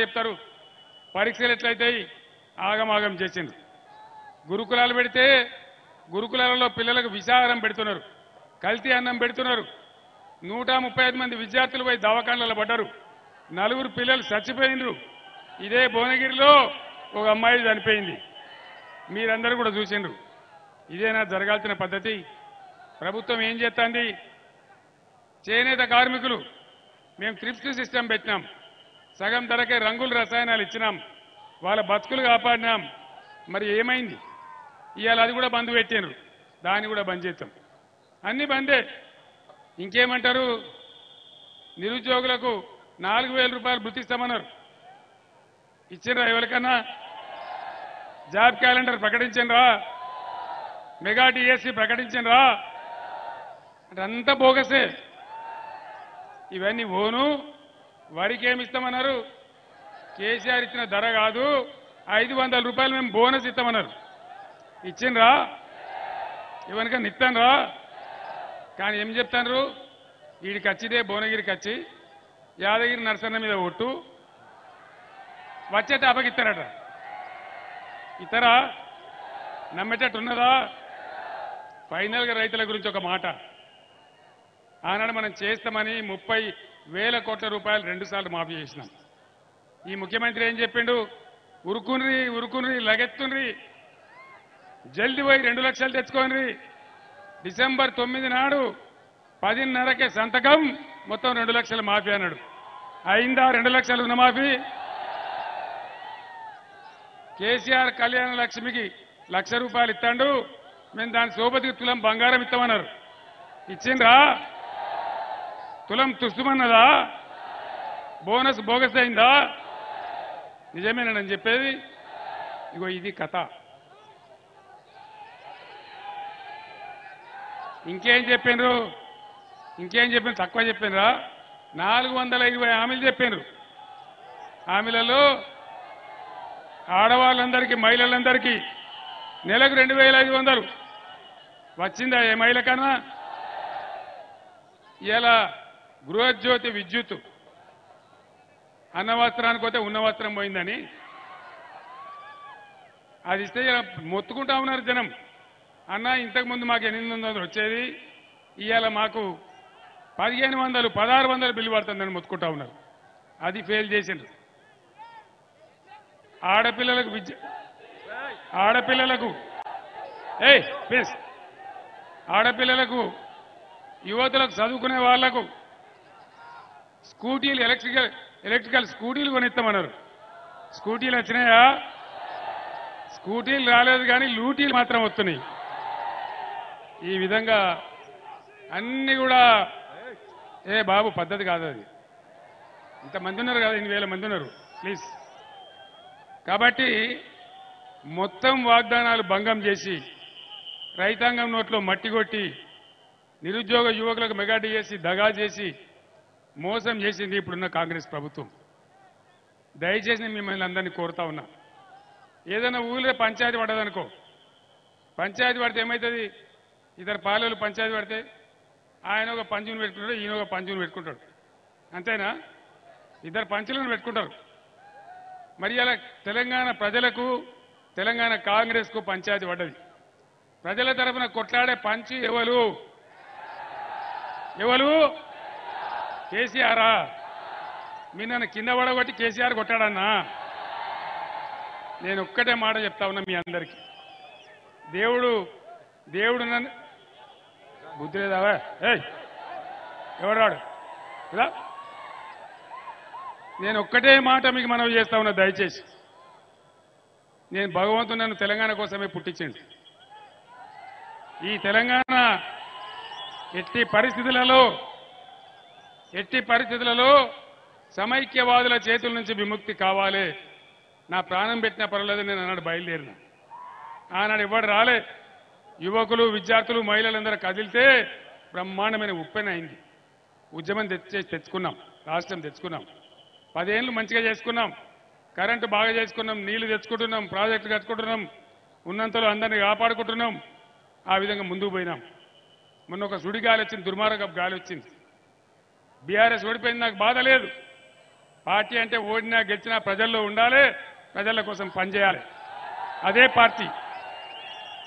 చెప్తారు పరీక్షలు ఎట్లయితాయి ఆగమాగం చేసిండ్రు గురుకులాలు పెడితే గురుకులాలలో పిల్లలకు విషాహారం పెడుతున్నారు కల్తీ అన్నం పెడుతున్నారు నూట ముప్పై ఐదు మంది విద్యార్థులు పోయి దవాఖానలలో పడ్డారు నలుగురు పిల్లలు చచ్చిపోయినరు ఇదే భువనగిరిలో ఒక అమ్మాయి చనిపోయింది మీరందరూ కూడా చూసిండ్రు ఇదేనా జరగాల్సిన పద్ధతి ప్రభుత్వం ఏం చేస్తుంది చేనేత కార్మికులు మేము త్రిప్స్ సిస్టమ్ పెట్టినాం సగం ధరకే రంగుల రసాయనాలు ఇచ్చినాం వాళ్ళ బతుకులు కాపాడినాం మరి ఏమైంది ఇవాళ అది కూడా బంద్ పెట్టారు దాన్ని కూడా బంద్ చేస్తాం అన్ని బందే ఇంకేమంటారు నిరుద్యోగులకు నాలుగు వేల రూపాయలు గుర్తిస్తామన్నారు ఇచ్చిండ్రా ఎవరికన్నా జాబ్ క్యాలెండర్ ప్రకటించండ్రా మెగా డిఎస్సి ప్రకటించండ్రా అంటే అంతా బోగసే ఇవన్నీ ఓను వరికి ఏమి ఇస్తామన్నారు కేసీఆర్ ఇచ్చిన ధర కాదు ఐదు వందల రూపాయలు మేము బోనస్ ఇస్తామన్నారు ఇచ్చిండ్రా ఇవనికన్నా ఇస్తాన్రా కానీ ఏం చెప్తాండ్రు వీడికి వచ్చిదే భువనగిరికి వచ్చి యాదగిరి నరసన్న మీద ఒట్టు వచ్చేట అప్పగిస్తారట ఇతరా నమ్మేటట్టు ఉన్నదా ఫైనల్గా రైతుల గురించి ఒక మాట ఆనాడు మనం చేస్తామని ముప్పై వేల కోట్ల రూపాయలు రెండుసార్లు మాఫీ చేసినాం ఈ ముఖ్యమంత్రి ఏం చెప్పిండు ఉరుకున్రి ఉరుకున్రి లగెత్తుండ్రి జల్ది పోయి రెండు లక్షలు తెచ్చుకోండి డిసెంబర్ తొమ్మిది నాడు పదిన్నరకే సంతకం మొత్తం రెండు లక్షలు మాఫీ అన్నాడు అయిందా రెండు లక్షలు రుణమాఫీ కేసీఆర్ కళ్యాణ లక్ష్మికి లక్ష రూపాయలు ఇస్తాడు మేము దాని సోపతికి తులం బంగారం ఇస్తామన్నారు ఇచ్చిండ్రా తులం తుస్తుమన్నదా బోనస్ బోగస్ అయిందా నిజమేనని చెప్పేది ఇగో ఇది కథ ఇంకేం చెప్పిండ్రు ఇంకేం చెప్పిండ్రు తక్కువ చెప్పిండ్రా నాలుగు వందల ఇరవై హామీలు చెప్పిండ్రు హామీలలో ఆడవాళ్ళందరికీ మహిళలందరికీ నెలకు రెండు వేల ఐదు వందలు వచ్చిందా ఏ మహిళ కన్నా ఇలా గృహజ్యోతి విద్యుత్ అన్న వస్త్రానికి పోతే ఉన్న వస్త్రం పోయిందని అది ఇస్తే ఇలా మొత్తుకుంటా ఉన్నారు జనం అన్న ఇంతకు ముందు మాకు ఎనిమిది వందలు వచ్చేది ఇవాళ మాకు పదిహేను వందలు పదహారు వందలు బిల్లు పడుతుందని మొత్తుకుంటా ఉన్నారు అది ఫెయిల్ చేసిండ్రు ఆడపిల్లలకు విద్య ఆడపిల్లలకు ఏయ్ ప్లీజ్ ఆడపిల్లలకు యువతులకు చదువుకునే వాళ్లకు స్కూటీలు ఎలక్ట్రికల్ ఎలక్ట్రికల్ స్కూటీలు కొనిస్తామన్నారు స్కూటీలు వచ్చినాయా స్కూటీలు రాలేదు కానీ లూటీలు మాత్రం వస్తున్నాయి ఈ విధంగా అన్ని కూడా ఏ బాబు పద్ధతి కాదు అది ఇంతమంది ఉన్నారు కదా ఇన్ని వేల మంది ఉన్నారు ప్లీజ్ కాబట్టి మొత్తం వాగ్దానాలు భంగం చేసి రైతాంగం నోట్లో మట్టి కొట్టి నిరుద్యోగ యువకులకు మెగా చేసి దగా చేసి మోసం చేసింది ఇప్పుడున్న కాంగ్రెస్ ప్రభుత్వం దయచేసి నేను మిమ్మల్ని అందరినీ కోరుతా ఉన్నా ఏదైనా ఊళ్ళో పంచాయతీ పడదనుకో పంచాయతీ పడితే ఏమవుతుంది ఇద్దరు పాలలు పంచాయతీ పడితే ఆయన ఒక పంచుని పెట్టుకుంటాడు ఈయన ఒక పంచుని పెట్టుకుంటాడు అంతేనా ఇద్దరు పంచులను పెట్టుకుంటారు మరి అలా తెలంగాణ ప్రజలకు తెలంగాణ కాంగ్రెస్కు పంచాయతీ పడ్డది ప్రజల తరఫున కొట్లాడే పంచి ఎవరు ఎవరు కేసీఆరా మీ నన్ను కింద పడగొట్టి కేసీఆర్ కొట్టాడన్నా నేను ఒక్కటే మాట చెప్తా ఉన్నా మీ అందరికీ దేవుడు దేవుడు నన్ను బుద్ధి లేదావా ఏయ్ ఎవడాడు ఇలా నేను ఒక్కటే మాట మీకు మనవి చేస్తా ఉన్నా దయచేసి నేను భగవంతుడు నన్ను తెలంగాణ కోసమే పుట్టించండి ఈ తెలంగాణ ఎట్టి పరిస్థితులలో ఎట్టి పరిస్థితులలో సమైక్యవాదుల చేతుల నుంచి విముక్తి కావాలి నా ప్రాణం పెట్టిన పర్వాలేదు నేను అన్నాడు బయలుదేరిన ఆనాడు ఇవ్వడు రాలే యువకులు విద్యార్థులు మహిళలందరూ కదిలితే బ్రహ్మాండమైన ఉప్పెన అయింది ఉద్యమం తెచ్చే తెచ్చుకున్నాం రాష్ట్రం తెచ్చుకున్నాం పదేళ్ళు మంచిగా చేసుకున్నాం కరెంటు బాగా చేసుకున్నాం నీళ్లు తెచ్చుకుంటున్నాం ప్రాజెక్టులు కట్టుకుంటున్నాం ఉన్నంతలో అందరినీ కాపాడుకుంటున్నాం ఆ విధంగా ముందుకు పోయినాం మొన్న ఒక సుడి గాలి వచ్చింది దుర్మార్గపు గాలి వచ్చింది బీఆర్ఎస్ ఓడిపోయింది నాకు బాధ లేదు పార్టీ అంటే ఓడినా గెలిచినా ప్రజల్లో ఉండాలి ప్రజల కోసం పనిచేయాలి అదే పార్టీ